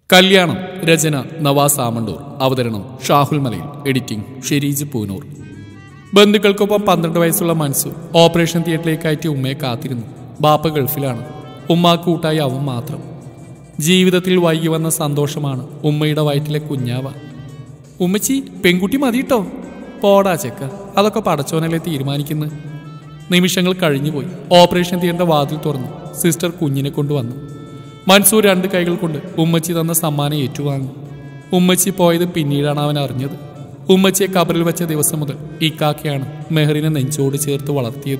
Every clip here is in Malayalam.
കല്യാണം രചന നവാസ് ആമണ്ടൂർ അവതരണം ഷാഹുൽ മലയിൽ എഡിറ്റിംഗ് ഷെരീജ് പൂനൂർ ബന്ധുക്കൾക്കൊപ്പം പന്ത്രണ്ട് വയസ്സുള്ള മൻസൂർ ഓപ്പറേഷൻ തിയേറ്ററിലേക്ക് അയറ്റി ഉമ്മയെ കാത്തിരുന്നു ബാപ്പ ഗൾഫിലാണ് ഉമ്മ കൂട്ടായി അവൻ മാത്രം ജീവിതത്തിൽ വൈകി വന്ന സന്തോഷമാണ് ഉമ്മയുടെ വയറ്റിലെ കുഞ്ഞാവ ഉമ്മച്ചി പെൺകുട്ടി മതിയിട്ടോ പോടാ ചെക്ക അതൊക്കെ പടച്ചോനല്ലേ തീരുമാനിക്കുന്നത് നിമിഷങ്ങൾ കഴിഞ്ഞുപോയി ഓപ്പറേഷൻ തിയേറ്ററിന്റെ വാതിൽ തുറന്നു സിസ്റ്റർ കുഞ്ഞിനെ കൊണ്ടുവന്നു മൻസൂർ രണ്ട് കൈകൾ കൊണ്ട് ഉമ്മച്ചി തന്ന സമ്മാനം ഏറ്റുവാങ്ങി ഉമ്മച്ചി പോയത് പിന്നീടാണ് അവൻ അറിഞ്ഞത് ഉമ്മച്ചിയെ കബറിൽ വെച്ച ദിവസം മുതൽ ഇക്കാക്കയാണ് മെഹറിനെ നെഞ്ചോട് ചേർത്ത് വളർത്തിയത്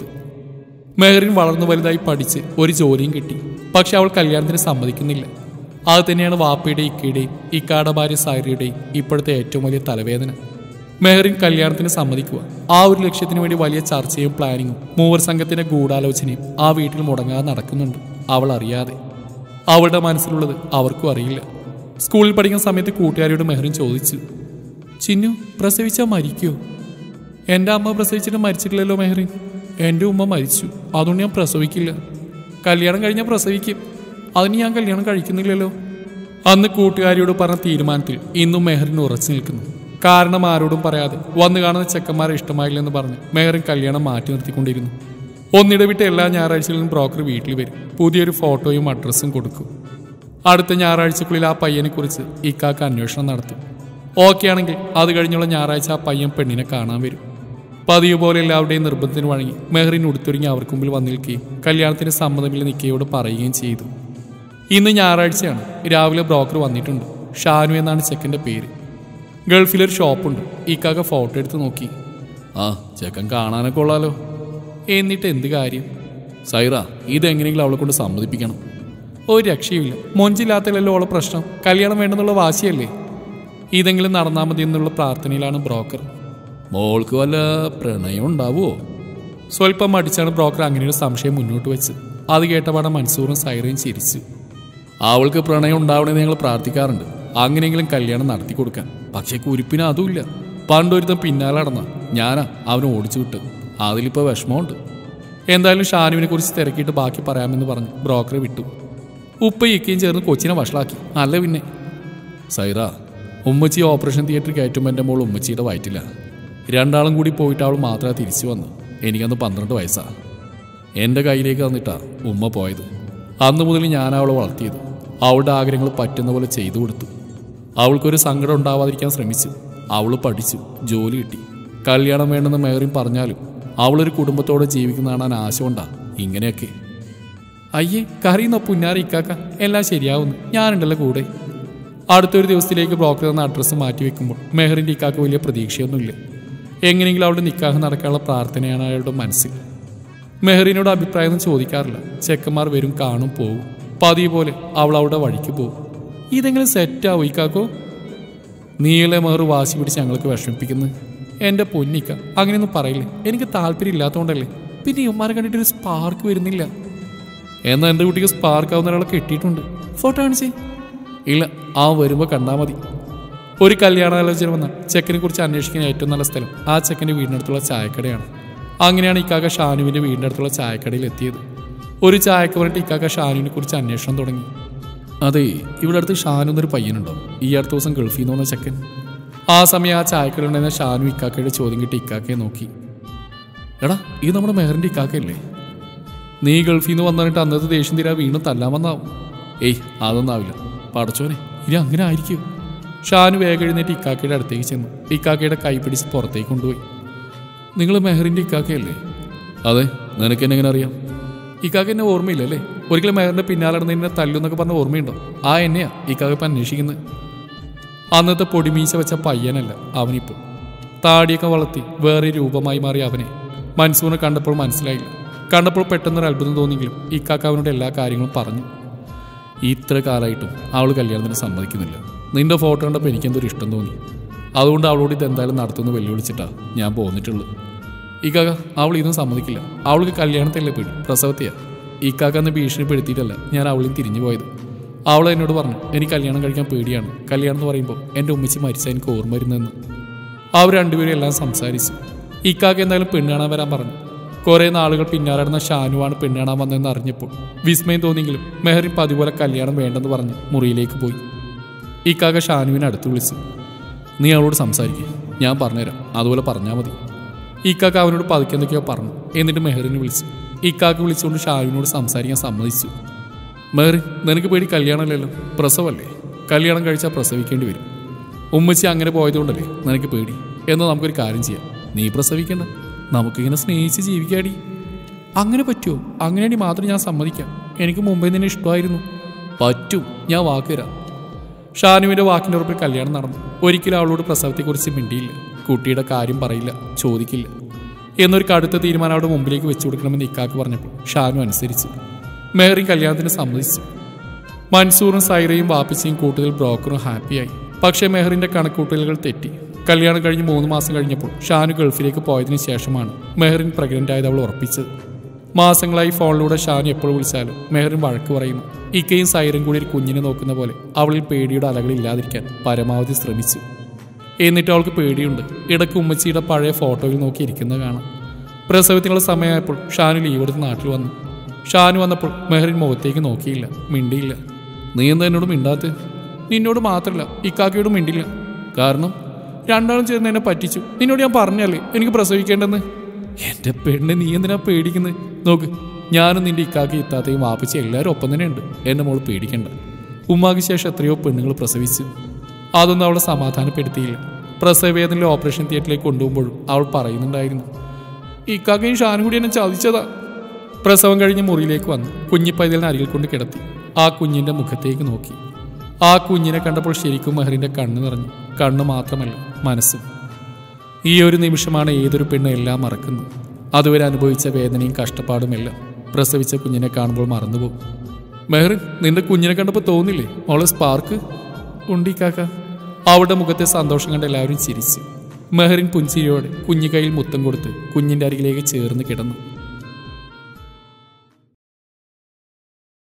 മെഹറിൻ വളർന്നു വലുതായി പഠിച്ച് ഒരു ജോലിയും കിട്ടി പക്ഷെ അവൾ കല്യാണത്തിന് സമ്മതിക്കുന്നില്ല അത് തന്നെയാണ് വാപ്പയുടെയും ഇക്കയുടെയും ഇക്കാടെ ഭാര്യ സാരിയുടെയും ഇപ്പോഴത്തെ ഏറ്റവും വലിയ തലവേദന മെഹറിൻ കല്യാണത്തിന് സമ്മതിക്കുക ആ ഒരു ലക്ഷ്യത്തിന് വേണ്ടി വലിയ ചർച്ചയും പ്ലാനിങ്ങും മൂവർ സംഘത്തിന്റെ ഗൂഢാലോചനയും ആ വീട്ടിൽ മുടങ്ങാതെ നടക്കുന്നുണ്ട് അവൾ അറിയാതെ അവളുടെ മനസ്സിലുള്ളത് അവർക്കും അറിയില്ല സ്കൂളിൽ പഠിക്കുന്ന സമയത്ത് കൂട്ടുകാരിയോട് മെഹറിൻ ചോദിച്ചു ചിന്നു പ്രസവിച്ചാൽ മരിക്കോ എൻ്റെ അമ്മ പ്രസവിച്ചിട്ട് മരിച്ചിട്ടില്ലല്ലോ മെഹറിൻ എൻ്റെ ഉമ്മ മരിച്ചു അതുകൊണ്ട് ഞാൻ പ്രസവിക്കില്ല കല്യാണം കഴിഞ്ഞാൽ പ്രസവിക്കും അതിന് ഞാൻ കല്യാണം കഴിക്കുന്നില്ലല്ലോ അന്ന് കൂട്ടുകാരിയോട് പറഞ്ഞ തീരുമാനത്തിൽ ഇന്നും മെഹറിൻ ഉറച്ചു നിൽക്കുന്നു കാരണം ആരോടും പറയാതെ വന്നു കാണുന്ന ചെക്കന്മാരെ ഇഷ്ടമായില്ലെന്ന് പറഞ്ഞ് മെഹറിൻ കല്യാണം മാറ്റി നിർത്തിക്കൊണ്ടിരുന്നു ഒന്നിടവിട്ട് എല്ലാ ഞായറാഴ്ചകളിലും ബ്രോക്കർ വീട്ടിൽ വരും പുതിയൊരു ഫോട്ടോയും അഡ്രസ്സും കൊടുക്കും അടുത്ത ഞായറാഴ്ചക്കുള്ളിൽ ആ പയ്യനെ കുറിച്ച് ഇക്കാക്ക് അന്വേഷണം നടത്തും ഓക്കെ ആണെങ്കിൽ അത് കഴിഞ്ഞുള്ള ഞായറാഴ്ച ആ പയ്യൻ പെണ്ണിനെ കാണാൻ വരും പതിവ് പോലെ എല്ലാവരുടെയും നിർബന്ധത്തിന് വഴങ്ങി മെഹറിൻ ഉടുത്തൊരുങ്ങി അവർക്ക് മുമ്പിൽ വന്നു നിൽക്കുകയും കല്യാണത്തിന് സമ്മതമില്ല നിൽക്കുകയോട് പറയുകയും ചെയ്തു ഇന്ന് ഞായറാഴ്ചയാണ് രാവിലെ ബ്രോക്കർ വന്നിട്ടുണ്ട് ഷാനു എന്നാണ് ചെക്കൻ്റെ പേര് ഗൾഫിലൊരു ഷോപ്പുണ്ട് ഇക്കാക്ക ഫോട്ടോ എടുത്ത് നോക്കി ആ ചെക്കൻ കാണാനൊക്കെ കൊള്ളാലോ എന്നിട്ട് എന്ത് കാര്യം സൈറ ഇതെങ്ങനെയെങ്കിലും അവളെ കൊണ്ട് സമ്മതിപ്പിക്കണം ഒരു രക്ഷയുമില്ല മൊഞ്ചില്ലാത്തല്ലോ അവളെ പ്രശ്നം കല്യാണം വേണ്ടെന്നുള്ള വാശിയല്ലേ ഇതെങ്കിലും നടന്നാൽ മതി എന്നുള്ള പ്രാർത്ഥനയിലാണ് ബ്രോക്കർ മോൾക്ക് വല്ല പ്രണയം ഉണ്ടാവുമോ സ്വല്പം മടിച്ചാണ് ബ്രോക്കർ അങ്ങനെ ഒരു സംശയം മുന്നോട്ട് വെച്ചത് അത് കേട്ടപാടെ മൻസൂറും സൈറയും ചിരിച്ചു അവൾക്ക് പ്രണയം ഉണ്ടാവണമെന്ന് ഞങ്ങൾ പ്രാർത്ഥിക്കാറുണ്ട് അങ്ങനെയെങ്കിലും കല്യാണം നടത്തി കൊടുക്കാൻ പക്ഷേ കുരിപ്പിന് അതുമില്ല പണ്ടൊരുത്തം പിന്നാലെ നടന്ന ഞാനാ അവനെ ഓടിച്ചു വിട്ട് അതിലിപ്പോൾ വിഷമമുണ്ട് എന്തായാലും ഷാനുവിനെ കുറിച്ച് തിരക്കിയിട്ട് ബാക്കി പറയാമെന്ന് പറഞ്ഞ് ബ്രോക്കറെ വിട്ടു ഉപ്പയ്യക്കയും ചേർന്ന് കൊച്ചിനെ വഷളാക്കി അല്ല പിന്നെ സൈറ ഉമ്മച്ചി ഓപ്പറേഷൻ തിയേറ്ററിൽ കയറ്റുമ്പോൾ എൻ്റെ മോൾ ഉമ്മച്ചിയുടെ വയറ്റില്ല രണ്ടാളും കൂടി പോയിട്ട് അവൾ മാത്രമേ തിരിച്ചു വന്നു എനിക്കന്ന് പന്ത്രണ്ട് വയസ്സാ എൻ്റെ കയ്യിലേക്ക് തന്നിട്ടാ ഉമ്മ പോയത് അന്ന് മുതൽ ഞാൻ അവളെ വളർത്തിയത് അവളുടെ ആഗ്രഹങ്ങൾ പറ്റുന്ന പോലെ ചെയ്തു കൊടുത്തു അവൾക്കൊരു സങ്കടം ഉണ്ടാവാതിരിക്കാൻ ശ്രമിച്ചു അവൾ പഠിച്ചു ജോലി കിട്ടി കല്യാണം വേണ്ടെന്ന് മേറിയും പറഞ്ഞാലും അവളൊരു കുടുംബത്തോടെ ജീവിക്കുന്ന കാണാൻ ആശ കൊണ്ടാ ഇങ്ങനെയൊക്കെ അയ്യേ കറിയുന്ന പുന്നാരി ഇക്കാക്ക എല്ലാം ശരിയാവുന്നു ഞാനുണ്ടല്ലോ കൂടെ അടുത്തൊരു ദിവസത്തിലേക്ക് ബ്ലോക്കർ തന്ന അഡ്രസ്സ് മാറ്റി വെക്കുമ്പോൾ മെഹറിൻ്റെ ഇക്കാക്ക് വലിയ പ്രതീക്ഷയൊന്നുമില്ല എങ്ങനെയെങ്കിലും അവളുടെ നിക്കാഹ് നടക്കാനുള്ള പ്രാർത്ഥനയാണ് അയാളുടെ മനസ്സിൽ മെഹറിനോട് അഭിപ്രായമൊന്നും ചോദിക്കാറില്ല ചെക്കന്മാർ വരും കാണും പോകും പതിവ് പോലെ അവൾ അവളുടെ വഴിക്ക് പോകും ഇതെങ്ങനെ സെറ്റാവും ഇക്കാക്കോ നീളെ മെഹർ വാശി പിടിച്ച് ഞങ്ങൾക്ക് വിഷമിപ്പിക്കുന്നത് എൻ്റെ പൊന്നിക്ക അങ്ങനെയൊന്നും പറയില്ലേ എനിക്ക് താല്പര്യം ഇല്ലാത്തതുകൊണ്ടല്ലേ പിന്നെ ഇവന്മാരെ കണ്ടിട്ട് ഒരു സ്പാർക്ക് വരുന്നില്ല എന്നാൽ എൻ്റെ കുട്ടിക്ക് സ്പാർക്ക് ആവുന്ന ഒരാളെ കിട്ടിയിട്ടുണ്ട് ഫോട്ടോ കാണിച്ചേ ഇല്ല ആ വരുമ്പോൾ കണ്ടാൽ മതി ഒരു കല്യാണാലോചന വന്നാൽ ചെക്കനെ കുറിച്ച് അന്വേഷിക്കാൻ ഏറ്റവും നല്ല സ്ഥലം ആ ചെക്കൻ്റെ വീടിനടുത്തുള്ള ചായക്കടയാണ് അങ്ങനെയാണ് ഇക്കാക്ക ഷാനുവിൻ്റെ വീടിൻ്റെ അടുത്തുള്ള ചായക്കടയിൽ എത്തിയത് ഒരു ചായക്ക് പറഞ്ഞിട്ട് ഇക്കാക്ക ഷാനുവിനെ കുറിച്ച് അന്വേഷണം തുടങ്ങി അതെ ഇവിടെ അടുത്ത് ഷാനു എന്നൊരു പയ്യനുണ്ടോ ഈ അടുത്ത ദിവസം ഗൾഫിൽ നിന്ന് വന്ന ചെക്കൻ ആ സമയം ആ ചായക്കടയിൽ ഉണ്ടായിരുന്ന ഷാനു ഇക്കാക്കയുടെ ചോദ്യം കിട്ടി ഇക്കാക്കയെ നോക്കി എടാ ഇത് നമ്മുടെ മെഹറിൻ്റെ ഇക്കാക്കയല്ലേ നീ ഗൾഫിൽ നിന്ന് വന്നിട്ട് അന്നത്തെ ദേഷ്യം തീരാ വീണ്ടും തല്ലാമെന്നാവും ഏയ് അതൊന്നും ആവില്ല പടച്ചോനെ ഇനി അങ്ങനെ ആയിരിക്കും ഷാനു വേഗം എഴുന്നേറ്റ് ഇക്കാക്കയുടെ അടുത്തേക്ക് ചെന്നു ഇക്കാക്കയുടെ കൈ പിടിച്ച് പുറത്തേക്ക് കൊണ്ടുപോയി നിങ്ങൾ മെഹറിൻ്റെ ഇക്കാക്കയല്ലേ അതെ നിനക്ക് എന്നെ എങ്ങനെ അറിയാം ഇക്കാക്ക എന്നെ ഓർമ്മയില്ലല്ലേ ഒരിക്കലും മെഹറിൻ്റെ പിന്നാലെ നടന്നതിനെ തല്ലുന്നൊക്കെ പറഞ്ഞ ഓർമ്മയുണ്ടോ ആ എന്നെയാ ഇക്കാക്ക ഇപ്പം അന്വേഷിക്കുന്നത് അന്നത്തെ പൊടിമീശ വെച്ച പയ്യനല്ല അവനിപ്പോൾ താടിയൊക്കെ വളർത്തി വേറെ രൂപമായി മാറിയ അവനെ മൻസൂറിനെ കണ്ടപ്പോൾ മനസ്സിലായില്ല കണ്ടപ്പോൾ പെട്ടെന്നൊരു അത്ഭുതം തോന്നിയെങ്കിലും ഇക്കാക്ക അവനോട് എല്ലാ കാര്യങ്ങളും പറഞ്ഞു ഇത്ര കാലമായിട്ടും അവൾ കല്യാണത്തിന് സമ്മതിക്കുന്നില്ല നിന്റെ ഫോട്ടോ കണ്ടപ്പോൾ എനിക്കെന്തൊരു ഇഷ്ടം തോന്നി അതുകൊണ്ട് അവളോട് ഇത് എന്തായാലും നടത്തുമെന്ന് വെല്ലുവിളിച്ചിട്ടാ ഞാൻ പോന്നിട്ടുള്ളത് ഇക്കാക്ക അവൾ ഇതും സമ്മതിക്കില്ല അവൾക്ക് കല്യാണത്തിലല്ലേ പേടി പ്രസവത്തെയാ ഇക്കാക്ക എന്ന് ഭീഷണിപ്പെടുത്തിയിട്ടല്ല ഞാൻ അവളിൽ തിരിഞ്ഞു പോയത് അവൾ എന്നോട് പറഞ്ഞു എനിക്ക് കല്യാണം കഴിക്കാൻ പേടിയാണ് കല്യാണം എന്ന് പറയുമ്പോൾ എൻ്റെ ഉമ്മച്ചി മരിച്ചാൽ എനിക്ക് ഓർമ്മ വരുന്നതെന്ന് അവർ രണ്ടുപേരും എല്ലാം സംസാരിച്ചു ഇക്കാക്ക എന്തായാലും പെണ്ണ് കാണാൻ വരാൻ പറഞ്ഞു കുറെ നാളുകൾ പിന്നാലെ നടന്ന ഷാനുവാണ് പെണ്ണ് കാണാൻ വന്നതെന്ന് അറിഞ്ഞപ്പോൾ വിസ്മയം തോന്നിയെങ്കിലും മെഹറിൻ പതിപോലെ കല്യാണം വേണ്ടെന്ന് പറഞ്ഞ് മുറിയിലേക്ക് പോയി ഇക്കാക്ക ഷാനുവിനെ അടുത്ത് വിളിച്ചു നീ അവളോട് സംസാരിക്കും ഞാൻ പറഞ്ഞുതരാം അതുപോലെ പറഞ്ഞാൽ മതി ഇക്കാക്ക അവനോട് പതുക്കെ എന്തൊക്കെയോ പറഞ്ഞു എന്നിട്ട് മെഹറിനെ വിളിച്ചു ഇക്കാക്ക വിളിച്ചുകൊണ്ട് ഷാനുവിനോട് സംസാരിക്കാൻ സമ്മതിച്ചു മെഹറിൻ നിനക്ക് പേടി കല്യാണമല്ലല്ലോ പ്രസവല്ലേ കല്യാണം കഴിച്ചാൽ പ്രസവിക്കേണ്ടി വരും ഉമ്മച്ചി അങ്ങനെ പോയതുകൊണ്ടല്ലേ നിനക്ക് പേടി എന്നാൽ നമുക്കൊരു കാര്യം ചെയ്യാം നീ പ്രസവിക്കണ്ട നമുക്കിങ്ങനെ സ്നേഹിച്ച് ജീവിക്കാടി അങ്ങനെ പറ്റുമോ അങ്ങനെയാണെങ്കിൽ മാത്രം ഞാൻ സമ്മതിക്കാം എനിക്ക് മുമ്പേ നിന്നെ ഇഷ്ടമായിരുന്നു പറ്റും ഞാൻ വാക്ക് തരാം ഷാനുവിന്റെ വാക്കിന്റെ ഉറപ്പിൽ കല്യാണം നടന്നു ഒരിക്കലും അവളോട് പ്രസവത്തെക്കുറിച്ച് മിണ്ടിയില്ല കുട്ടിയുടെ കാര്യം പറയില്ല ചോദിക്കില്ല എന്നൊരു കടുത്ത തീരുമാനം അവിടെ മുമ്പിലേക്ക് വെച്ചു കൊടുക്കണമെന്ന് ഇക്കാക്ക് പറഞ്ഞപ്പോൾ ഷാനു അനുസരിച്ചു മേറി കല്യാണത്തിന് സമ്മതിച്ചു മൻസൂറും സൈറയും വാപ്പിച്ചയും കൂട്ടുതൽ ബ്രോക്കറും ഹാപ്പിയായി പക്ഷേ മെഹറിന്റെ കണക്കൂട്ടലുകൾ തെറ്റി കല്യാണം കഴിഞ്ഞ് മൂന്ന് മാസം കഴിഞ്ഞപ്പോൾ ഷാനു ഗൾഫിലേക്ക് പോയതിനു ശേഷമാണ് മെഹറിൻ പ്രഗ്നന്റ് ആയത് അവൾ ഉറപ്പിച്ചത് മാസങ്ങളായി ഫോണിലൂടെ ഷാനു എപ്പോൾ വിളിച്ചാലും മെഹറിൻ വഴക്ക് പറയുന്നു ഇക്കയും സൈറും കൂടി ഒരു കുഞ്ഞിനെ നോക്കുന്ന പോലെ അവളിൽ പേടിയുടെ അലകളില്ലാതിരിക്കാൻ പരമാവധി ശ്രമിച്ചു എന്നിട്ട് അവൾക്ക് പേടിയുണ്ട് ഇടയ്ക്ക് ഉമ്മച്ചിയുടെ പഴയ ഫോട്ടോയിൽ നോക്കി ഇരിക്കുന്നത് കാണാം പ്രസവത്തിനുള്ള സമയമായപ്പോൾ ഷാനു ലീവ് എടുത്ത് നാട്ടിൽ വന്നു ഷാനു വന്നപ്പോൾ മെഹറിൻ മുഖത്തേക്ക് നോക്കിയില്ല മിണ്ടിയില്ല നീ എന്താ എന്നോട് മിണ്ടാത്ത് നിന്നോട് മാത്രമല്ല ഇക്കാക്കയോട് മിണ്ടില്ല കാരണം രണ്ടാളും ചേർന്ന് എന്നെ പറ്റിച്ചു നിന്നോട് ഞാൻ പറഞ്ഞല്ലേ എനിക്ക് പ്രസവിക്കേണ്ടെന്ന് എന്റെ പെണ്ണ് നീ എന്തിനാ പേടിക്കുന്നത് നോക്ക് ഞാനും നിന്റെ ഇക്കാക്കി ഇത്താത്തയും വാപ്പിച്ച എല്ലാവരും ഒപ്പം തന്നെ ഉണ്ട് എന്നെ മോള് പേടിക്കണ്ട ഉമ്മാക്ക് ശേഷം എത്രയോ പെണ്ണുങ്ങൾ പ്രസവിച്ചു അതൊന്നും അവളെ സമാധാനപ്പെടുത്തിയില്ല പ്രസവവേദനയിൽ ഓപ്പറേഷൻ തിയേറ്ററിലേക്ക് കൊണ്ടുപോകുമ്പോഴും അവൾ പറയുന്നുണ്ടായിരുന്നു ഇക്കാക്കയും ഷാനും കൂടി എന്നെ ചതിച്ചതാ പ്രസവം കഴിഞ്ഞ് മുറിയിലേക്ക് വന്നു കുഞ്ഞിപ്പൈതലിനെ അരികിൽ കൊണ്ട് കിടത്തി ആ കുഞ്ഞിന്റെ മുഖത്തേക്ക് നോക്കി ആ കുഞ്ഞിനെ കണ്ടപ്പോൾ ശരിക്കും മെഹറിന്റെ കണ്ണ് നിറഞ്ഞു കണ്ണ് മാത്രമല്ല മനസ്സും ഈ ഒരു നിമിഷമാണ് ഏതൊരു പെണ്ണ് എല്ലാം മറക്കുന്നത് അതുവരെ അനുഭവിച്ച വേദനയും കഷ്ടപ്പാടും എല്ലാം പ്രസവിച്ച കുഞ്ഞിനെ കാണുമ്പോൾ മറന്നുപോകും മെഹറിൻ നിന്റെ കുഞ്ഞിനെ കണ്ടപ്പോൾ തോന്നില്ലേ മോളെ സ്പാർക്ക് ഉണ്ടി കാക്ക അവളുടെ മുഖത്തെ സന്തോഷം കണ്ട് എല്ലാവരും ചിരിച്ചു മെഹറിൻ പുഞ്ചിരിയോടെ കുഞ്ഞു കയ്യിൽ മുത്തം കൊടുത്ത് കുഞ്ഞിന്റെ അരികിലേക്ക് ചേർന്ന് കിടന്നു